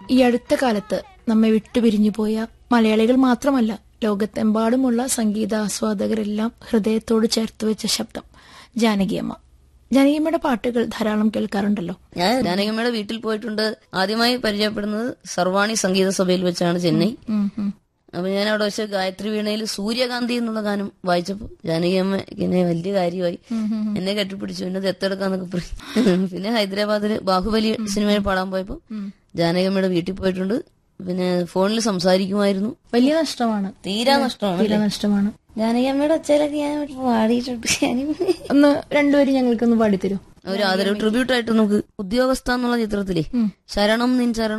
ഈ അടുത്ത കാലത്ത് നമ്മെ വിട്ടുപിരിഞ്ഞു പോയ മലയാളികൾ മാത്രമല്ല ലോകത്തെമ്പാടുമുള്ള സംഗീത ആസ്വാദകരെല്ലാം ഹൃദയത്തോട് ചേർത്ത് വെച്ച ശബ്ദം ജാനകിയമ്മ ജാനകിയമ്മയുടെ പാട്ടുകൾ ധാരാളം കേൾക്കാറുണ്ടല്ലോ ഞാൻ ജാനകിയമ്മയുടെ വീട്ടിൽ പോയിട്ടുണ്ട് ആദ്യമായി പരിചയപ്പെടുന്നത് സർവാണി സംഗീത സഭയിൽ വെച്ചാണ് ചെന്നൈ ഉം, ഉം. അപ്പൊ ഞാൻ അവിടെ വെച്ച് ഗായത്രി വീണയിൽ സൂര്യകാന്തി എന്നുള്ള ഗാനം വായിച്ചപ്പോ ജാനകിയമ്മ എന്നെ വലിയ കാര്യമായി എന്നെ കെട്ടിപ്പിടിച്ചു എന്നെ ദത്തെടുക്കാന്നൊക്കെ പറഞ്ഞു പിന്നെ ഹൈദരാബാദില് ബാഹുബലി സിനിമയിൽ പാടാൻ പോയപ്പോ ജാനകിയമ്മയുടെ വീട്ടിൽ പോയിട്ടുണ്ട് പിന്നെ ഫോണിൽ സംസാരിക്കുമായിരുന്നു വലിയ നഷ്ടമാണ് തീരാ നഷ്ടമാണ് തീരെ നഷ്ടമാണ് ജാനകിയമ്മയുടെ ഒച്ചയിലൊക്കെ ഞാൻ പാടിയിട്ടുണ്ട് ഒന്ന് രണ്ടുപേരും ഞങ്ങൾക്കൊന്ന് പാടിത്തരൂ ഒരു ആദരവ് ട്രിബ്യൂട്ട് ആയിട്ട് നമുക്ക് ഉദ്യോഗസ്ഥ എന്നുള്ള ചിത്രത്തിലെ ശരണം നിൻ ചരണം